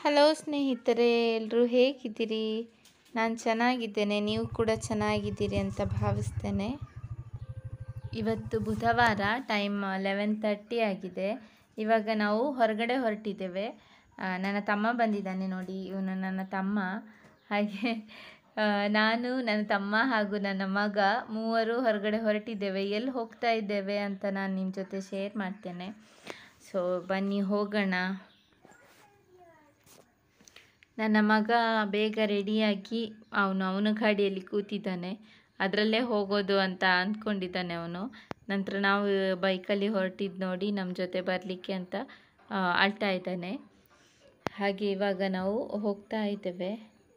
hello ಸ್ನೇಹಿತರೆ ಎಲ್ಲರೂ ಹೇಗಿದ್ದೀರಿ ನಾನು ಚೆನ್ನಾಗಿದ್ದೇನೆ ನೀವು ಕೂಡ ಚೆನ್ನಾಗಿದ್ದೀರಿ ಅಂತ ಭಾವಿಸ್ತೇನೆ ಇವತ್ತು ಬುಧವಾರ ಟೈಮ್ ಲೆವೆನ್ ತರ್ಟಿ ಆಗಿದೆ ಇವಾಗ ನಾವು ಹೊರಗಡೆ ಹೊರಟಿದ್ದೇವೆ ಆ, ನನ್ನ ತಮ್ಮ ಬಂದಿದ್ದಾನೆ ನೋಡಿ ಇವನು ನನ್ನ ತಮ್ಮ ಹಾಗೆ ಆ, ನಾನು ನನ್ನ ತಮ್ಮ ಹಾಗೂ ನನ್ನ ಮಗ ಮೂವರು ಹೊರಗಡೆ ಹೊರಟಿದ್ದೇವೆ ಎಲ್ಲಿ ಹೋಗ್ತಾ ಇದ್ದೇವೆ ಅಂತ ನಾನು ನಿಮ್ಮ ಜೊತೆ ಶೇರ್ ಮಾಡ್ತೇನೆ ಸೊ ಬನ್ನಿ ಹೋಗೋಣ ನನ್ನ ಮಗ ಬೇಗ ರೆಡಿಯಾಗಿ ಅವನು ಅವನ ಗಾಡಿಯಲ್ಲಿ ಕೂತಿದ್ದಾನೆ ಅದರಲ್ಲೇ ಹೋಗೋದು ಅಂತ ಅಂದ್ಕೊಂಡಿದ್ದಾನೆ ಅವನು ನಂತರ ನಾವು ಬೈಕಲ್ಲಿ ಹೊರಟಿದ್ದು ನೋಡಿ ನಮ್ಮ ಜೊತೆ ಬರಲಿಕ್ಕೆ ಅಂತ ಆ, ಅಳ್ತಾ ಇದ್ದಾನೆ ಹಾಗೆ ಇವಾಗ ನಾವು ಹೋಗ್ತಾ ಇದ್ದೇವೆ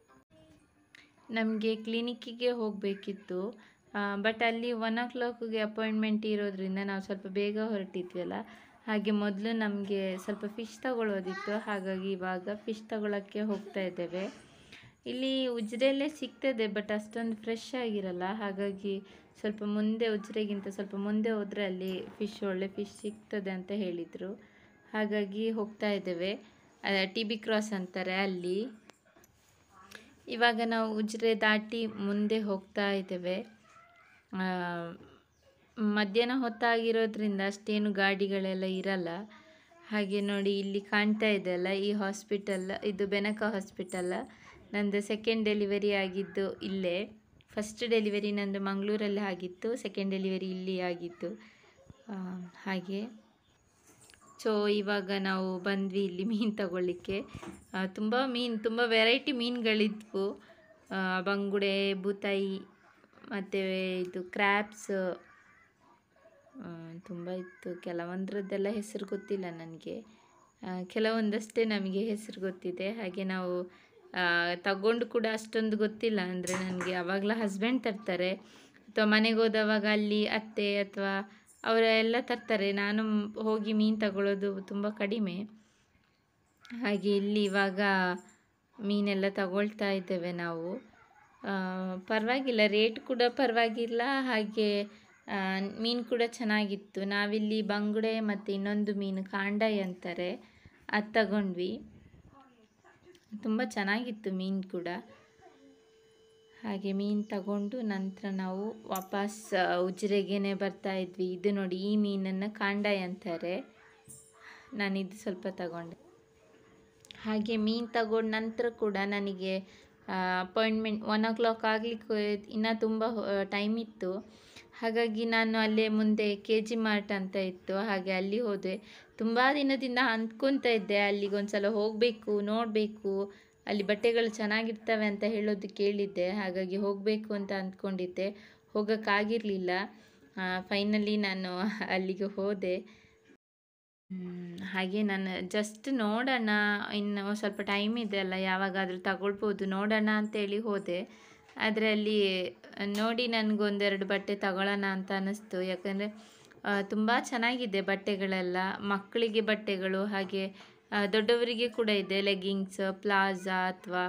ನಮಗೆ ಕ್ಲಿನಿಕ್ಕಿಗೆ ಹೋಗಬೇಕಿತ್ತು ಬಟ್ ಅಲ್ಲಿ ಒನ್ ಓ ಕ್ಲಾಕಿಗೆ ಅಪಾಯಿಂಟ್ಮೆಂಟ್ ಇರೋದ್ರಿಂದ ನಾವು ಸ್ವಲ್ಪ ಬೇಗ ಹೊರಟಿದ್ವಲ್ಲ ಹಾಗೆ ಮೊದಲು ನಮಗೆ ಸ್ವಲ್ಪ ಫಿಶ್ ತಗೊಳ್ಳೋದಿತ್ತು ಹಾಗಾಗಿ ಇವಾಗ ಫಿಶ್ ತಗೊಳ್ಳೋಕ್ಕೆ ಹೋಗ್ತಾ ಇದ್ದೇವೆ ಇಲ್ಲಿ ಉಜಿರೆಯಲ್ಲೇ ಸಿಗ್ತದೆ ಬಟ್ ಅಷ್ಟೊಂದು ಫ್ರೆಶ್ ಆಗಿರಲ್ಲ ಹಾಗಾಗಿ ಸ್ವಲ್ಪ ಮುಂದೆ ಉಜಿರೆಗಿಂತ ಸ್ವಲ್ಪ ಮುಂದೆ ಹೋದರೆ ಅಲ್ಲಿ ಫಿಶ್ ಒಳ್ಳೆ ಫಿಶ್ ಸಿಗ್ತದೆ ಅಂತ ಹೇಳಿದರು ಹಾಗಾಗಿ ಹೋಗ್ತಾ ಇದ್ದೇವೆ ಟಿ ಬಿ ಕ್ರಾಸ್ ಅಂತಾರೆ ಅಲ್ಲಿ ಇವಾಗ ನಾವು ಉಜಿರೆ ದಾಟಿ ಮುಂದೆ ಹೋಗ್ತಾ ಇದ್ದೇವೆ ಆ, ಮಧ್ಯಾಹ್ನ ಹೊತ್ತಾಗಿರೋದ್ರಿಂದ ಅಷ್ಟೇನು ಗಾಡಿಗಳೆಲ್ಲ ಇರಲ್ಲ ಹಾಗೆ ನೋಡಿ ಇಲ್ಲಿ ಕಾಣ್ತಾ ಇದೆಯಲ್ಲ ಈ ಹಾಸ್ಪಿಟಲ್ ಇದು ಬೆನಕ ಹಾಸ್ಪಿಟಲ್ ನಂದು ಸೆಕೆಂಡ್ ಡೆಲಿವರಿ ಆಗಿದ್ದು ಇಲ್ಲೇ ಫಸ್ಟ್ ಡೆಲಿವರಿ ನಂದು ಮಂಗಳೂರಲ್ಲಿ ಆಗಿತ್ತು ಸೆಕೆಂಡ್ ಡೆಲಿವರಿ ಇಲ್ಲಿ ಆಗಿತ್ತು ಆ, ಹಾಗೆ ಸೊ ಇವಾಗ ನಾವು ಬಂದ್ವಿ ಇಲ್ಲಿ ಮೀನು ತಗೊಳ್ಳಿಕ್ಕೆ ತುಂಬ ಮೀನು ತುಂಬ ವೆರೈಟಿ ಮೀನುಗಳಿದ್ವು ಆ, ಬಂಗುಡೆ ಬೂತಾಯಿ ಮತ್ತು ಇದು ಕ್ರ್ಯಾಬ್ಸ್ ತುಂಬ ಇತ್ತು ಕೆಲವೊಂದ್ರದ್ದೆಲ್ಲ ಹೆಸರು ಗೊತ್ತಿಲ್ಲ ನನಗೆ ಕೆಲವೊಂದಷ್ಟೇ ನಮಗೆ ಹೆಸರು ಗೊತ್ತಿದೆ ಹಾಗೆ ನಾವು ಆ, ತಗೊಂಡು ಕೂಡ ಅಷ್ಟೊಂದು ಗೊತ್ತಿಲ್ಲ ಅಂದರೆ ನನಗೆ ಆವಾಗಲ ಹಸ್ಬೆಂಡ್ ತರ್ತಾರೆ ಅಥವಾ ಮನೆಗೆ ಹೋದವಾಗ ಅಲ್ಲಿ ಅತ್ತೆ ಅಥವಾ ಅವರೆಲ್ಲ ತರ್ತಾರೆ ನಾನು ಮ್- ಹೋಗಿ ಮೀನು ತಗೊಳ್ಳೋದು ತುಂಬ ಕಡಿಮೆ ಹಾಗೆ ಇಲ್ಲಿ ಇವಾಗ ಮೀನೆಲ್ಲ ತಗೊಳ್ತಾ ಇದ್ದೇವೆ ನಾವು ಆ, ಪರವಾಗಿಲ್ಲ ರೇಟ್ ಕೂಡ ಪರವಾಗಿಲ್ಲ ಹಾಗೆ ಆ, ಮೀನು ಕೂಡ ಚೆನ್ನಾಗಿತ್ತು ನಾವಿಲ್ಲಿ ಬಂಗುಡೆ ಮತ್ತು ಇನ್ನೊಂದು ಮೀನು ಕಾಂಡಾಯಿ ಅಂತಾರೆ ಅದು ತಗೊಂಡ್ವಿ ತುಂಬ ಚೆನ್ನಾಗಿತ್ತು ಮೀನು ಕೂಡ ಹಾಗೆ ಮೀನು ತಗೊಂಡು ನಂತರ ನಾವು ವಾಪಸ್ ಆ, ಉಜಿರೆಗೇನೆ ಬರ್ತಾ ಇದ್ವಿ ಇದು ನೋಡಿ ಈ ಮೀನನ್ನು ಕಾಂಡಾಯಿ ಅಂತಾರೆ ನಾನಿದು ಸ್ವಲ್ಪ ತಗೊಂಡೆ ಹಾಗೆ ಮೀನು ತಗೊಂಡ ನಂತರ ಕೂಡ ನನಗೆ ಅಪಾಯಿಂಟ್ಮೆಂಟ್ ಒನ್ ಓ ಕ್ಲಾಕ್ ಆಗಲಿಕ್ಕೆ ಇನ್ನೂ ತುಂಬ ಟೈಮ್ ಇತ್ತು ಹಾಗಾಗಿ ನಾನು ಅಲ್ಲೇ ಮುಂದೆ ಕೆ ಜಿ ಮಾರ್ಟ್ ಅಂತ ಇತ್ತು ಹಾಗೆ ಅಲ್ಲಿ ಹೋದೆ ತುಂಬ ದಿನದಿಂದ ಅಂದ್ಕೊತಾ ಇದ್ದೆ ಅಲ್ಲಿಗೆ ಒಂದ್ಸಲ ಹೋಗಬೇಕು ನೋಡಬೇಕು ಅಲ್ಲಿ ಬಟ್ಟೆಗಳು ಚೆನ್ನಾಗಿರ್ತವೆ ಅಂತ ಹೇಳೋದು ಕೇಳಿದ್ದೆ ಹಾಗಾಗಿ ಹೋಗಬೇಕು ಅಂತ ಅಂದ್ಕೊಂಡಿದ್ದೆ ಹೋಗೋಕ್ಕಾಗಿರಲಿಲ್ಲ ಫೈನಲಿ ನಾನು ಅಲ್ಲಿಗೆ ಹೋದೆ ಹ್ಮ್, ಹಾಗೆ ನಾನು ಜಸ್ಟ್ ನೋಡೋಣ ಇನ್ನು ಸ್ವಲ್ಪ ಟೈಮ್ ಇದೆ ಅಲ್ಲ ಯಾವಾಗಾದರೂ ತಗೊಳ್ಬೋದು ನೋಡೋಣ ಅಂತೇಳಿ ಹೋದೆ ಆದರೆ ಅಲ್ಲಿ ನೋಡಿ ನನಗೊಂದೆರಡು ಬಟ್ಟೆ ತಗೊಳ್ಳೋಣ ಅಂತ ಅನ್ನಿಸ್ತು ಯಾಕಂದರೆ ತುಂಬ ಚೆನ್ನಾಗಿದೆ ಬಟ್ಟೆಗಳೆಲ್ಲ ಮಕ್ಕಳಿಗೆ ಬಟ್ಟೆಗಳು ಹಾಗೆ ಆ, ದೊಡ್ಡವರಿಗೆ ಕೂಡ ಇದೆ ಲೆಗ್ಗಿಂಗ್ಸ್ ಪ್ಲಾಜಾ ಅಥವಾ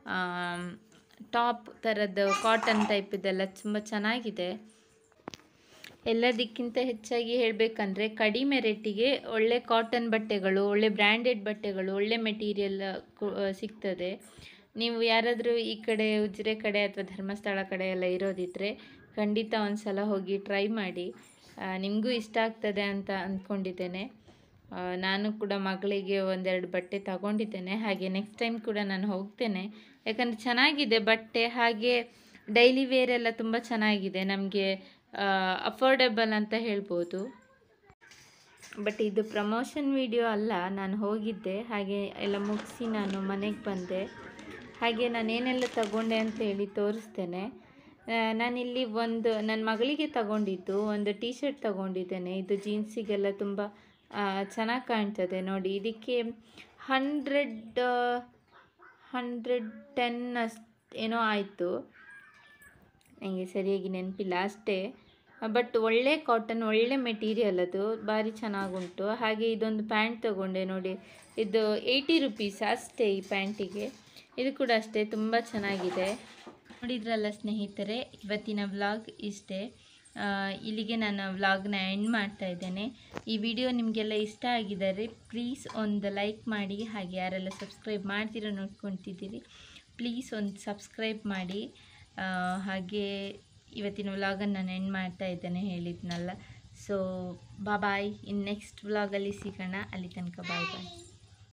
ಟಾಪ್ ಥರದ್ದು ಕಾಟನ್ ಟೈಪಿದೆಲ್ಲ ತುಂಬ ಚೆನ್ನಾಗಿದೆ ಎಲ್ಲದಕ್ಕಿಂತ ಹೆಚ್ಚಾಗಿ ಹೇಳಬೇಕಂದ್ರೆ ಕಡಿಮೆ ರೇಟಿಗೆ ಒಳ್ಳೆ ಕಾಟನ್ ಬಟ್ಟೆಗಳು ಒಳ್ಳೆ ಬ್ರ್ಯಾಂಡೆಡ್ ಬಟ್ಟೆಗಳು ಒಳ್ಳೆ ಮೆಟೀರಿಯಲ್ ಸಿಗ್ತದೆ ನೀವು ಯಾರಾದರೂ ಈ ಕಡೆ ಉಜಿರೆ ಕಡೆ ಅಥವಾ ಧರ್ಮಸ್ಥಳ ಕಡೆ ಎಲ್ಲ ಇರೋದಿದ್ರೆ ಖಂಡಿತ ಒಂದು ಸಲ ಹೋಗಿ ಟ್ರೈ ಮಾಡಿ ನಿಮಗೂ ಇಷ್ಟ ಆಗ್ತದೆ ಅಂತ ಅಂದ್ಕೊಂಡಿದ್ದೇನೆ ಆ, ನಾನು ಕೂಡ ಮಗಳಿಗೆ ಒಂದೆರಡು ಬಟ್ಟೆ ತಗೊಂಡಿದ್ದೇನೆ ಹಾಗೆ ನೆಕ್ಸ್ಟ್ ಟೈಮ್ ಕೂಡ ನಾನು ಹೋಗ್ತೇನೆ ಯಾಕಂದರೆ ಚೆನ್ನಾಗಿದೆ ಬಟ್ಟೆ ಹಾಗೆ ಡೈಲಿ ವೇರ್ ಎಲ್ಲ ತುಂಬ ಚೆನ್ನಾಗಿದೆ ನಮಗೆ ಅಫೋರ್ಡೆಬಲ್ ಅಂತ ಹೇಳ್ಬೋದು ಬಟ್ ಇದು ಪ್ರಮೋಷನ್ ವಿಡಿಯೋ ಅಲ್ಲ ನಾನು ಹೋಗಿದ್ದೆ ಹಾಗೆ ಎಲ್ಲ ಮುಗಿಸಿ ನಾನು ಮನೆಗೆ ಬಂದೆ ಹಾಗೆ ನಾನೇನೆಲ್ಲ ತಗೊಂಡೆ ಅಂತ ಹೇಳಿ ತೋರಿಸ್ತೇನೆ ಆ, ನಾನಿಲ್ಲಿ ಒಂದು ನನ್ನ ಮಗಳಿಗೆ ತಗೊಂಡಿದ್ದು ಒಂದು ಟೀ ಶರ್ಟ್ ತಗೊಂಡಿದ್ದೇನೆ ಇದು ಜೀನ್ಸಿಗೆಲ್ಲ ತುಂಬ ಚೆನ್ನಾಗಿ ಕಾಣ್ತದೆ ನೋಡಿ ಇದಕ್ಕೆ ಹಂಡ್ರೆಡ್ ಹಂಡ್ರೆಡ್ ಟೆನ್ ಅಷ್ಟು ಏನೋ ಆಯಿತು ನನಗೆ ಸರಿಯಾಗಿ ನೆನಪಿಲ್ಲ ಅಷ್ಟೇ ಬಟ್ ಒಳ್ಳೆ ಕಾಟನ್ ಒಳ್ಳೆ ಮೆಟೀರಿಯಲ್ ಅದು ಭಾರಿ ಚೆನ್ನಾಗುಂಟು ಹಾಗೆ ಇದೊಂದು ಪ್ಯಾಂಟ್ ತಗೊಂಡೆ ನೋಡಿ ಇದು ಏಯ್ಟಿ ರುಪೀಸ್ ಅಷ್ಟೇ ಈ ಪ್ಯಾಂಟಿಗೆ ಇದು ಕೂಡ ಅಷ್ಟೇ ತುಂಬ ಚೆನ್ನಾಗಿದೆ ನೋಡಿದ್ರಲ್ಲ ಸ್ನೇಹಿತರೆ ಇವತ್ತಿನ ವ್ಲಾಗ್ ಇಷ್ಟೇ ಆ, ಇಲ್ಲಿಗೆ ನಾನು ವ್ಲಾಗ್ನ ಎಂಡ್ ಮಾಡ್ತಾ ಇದ್ದೇನೆ ಈ ವಿಡಿಯೋ ನಿಮಗೆಲ್ಲ ಇಷ್ಟ ಆಗಿದ್ದಾರೆ ಪ್ಲೀಸ್ ಒಂದು ಲೈಕ್ ಮಾಡಿ ಹಾಗೆ ಯಾರೆಲ್ಲ ಸಬ್ಸ್ಕ್ರೈಬ್ ಮಾಡ್ತೀರೋ ನೋಡ್ಕೊತಿದ್ದೀರಿ ಪ್ಲೀಸ್ ಒಂದು ಸಬ್ಸ್ಕ್ರೈಬ್ ಮಾಡಿ ಆ, ಹಾಗೆ ಇವತ್ತಿನ ವ್ಲಾಗನ್ನು ನಾನು ಎಂಡ್ ಮಾಡ್ತಾ ಇದ್ದೇನೆ ಹೇಳಿದ್ನಲ್ಲ ಸೊ ಬಾಯ್ ಇನ್ನು ನೆಕ್ಸ್ಟ್ ವ್ಲಾಗಲ್ಲಿ ಸಿಗೋಣ ಅಲ್ಲಿ ತನಕ ಬಾಯ್ ಬಾಯ್